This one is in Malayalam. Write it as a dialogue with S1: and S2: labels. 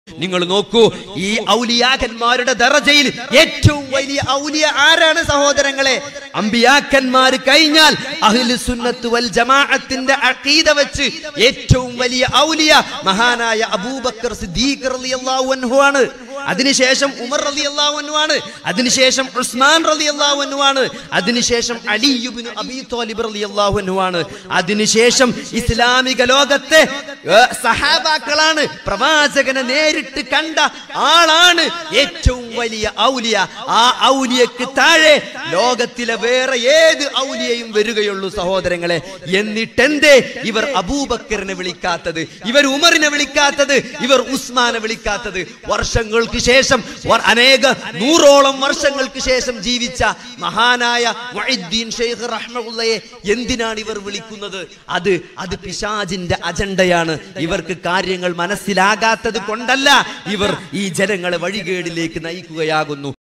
S1: നിങ്ങൾ നോക്കൂ ഈ ഔലിയാക്കന്മാരുടെ ദറജയിൽ ഏറ്റവും വലിയ ഔലിയ ആരാണ് സഹോദരങ്ങളെ അമ്പിയാക്കന്മാർ കഴിഞ്ഞാൽ അഹ്ലു സുന്നത്ത് വൽ ജമാഅത്തിന്റെ അഖീദ വെച്ച് ഏറ്റവും വലിയ ഔലിയ മഹാനായ അബൂബക്കർ സിദ്ദീഖ് റളിയല്ലാഹു അൻഹു ആണ് അതിനുശേഷം ഉമർ റളിയല്ലാഹു അൻഹു ആണ് അതിനുശേഷം ഉസ്മാൻ റളിയല്ലാഹു അൻഹു ആണ് അതിനുശേഷം അലി ഇബ്നു അബീ ത്വാലിബ് റളിയല്ലാഹു അൻഹു ആണ് അതിനുശേഷം ഇസ്ലാമിക ലോകത്തെ ഏ, സഹാബാക്കളാണ് പ്രവാചകനെ നേരിട്ട് കണ്ട ആളാണ് ഏറ്റവും വലിയ ഔലിയ ആ ഔലിയക്ക് താഴെ ലോകത്തിലെ വേറെ ഏത് ഔലിയയും വരികയുള്ളൂ സഹോദരങ്ങളെ എന്നിട്ടെന്തേ ഇവർ അബൂബക്കറിനെ വിളിക്കാത്തത് ഇവർ ഉമറിനെ വിളിക്കാത്തത് ഇവർ ഉസ്മാനെ വിളിക്കാത്തത് വർഷങ്ങൾക്ക് ശേഷം വർ- അനേക നൂറോളം വർഷങ്ങൾക്ക് ശേഷം ജീവിച്ച മഹാനായ മുഈദ്ദീൻ ഷെയ്ഖ് റഹ്മത്തുള്ളയെ എന്തിനാണ് ഇവർ വിളിക്കുന്നത് അത് അത് പിശാജിന്റെ അജണ്ടയാണ് ഇവർക്ക് കാര്യങ്ങൾ മനസ്സിലാകാത്തത് കൊണ്ടല്ല ഇവർ ഈ ജനങ്ങളെ വഴികേടിലേക്ക് നയിക്കുകയാകുന്നു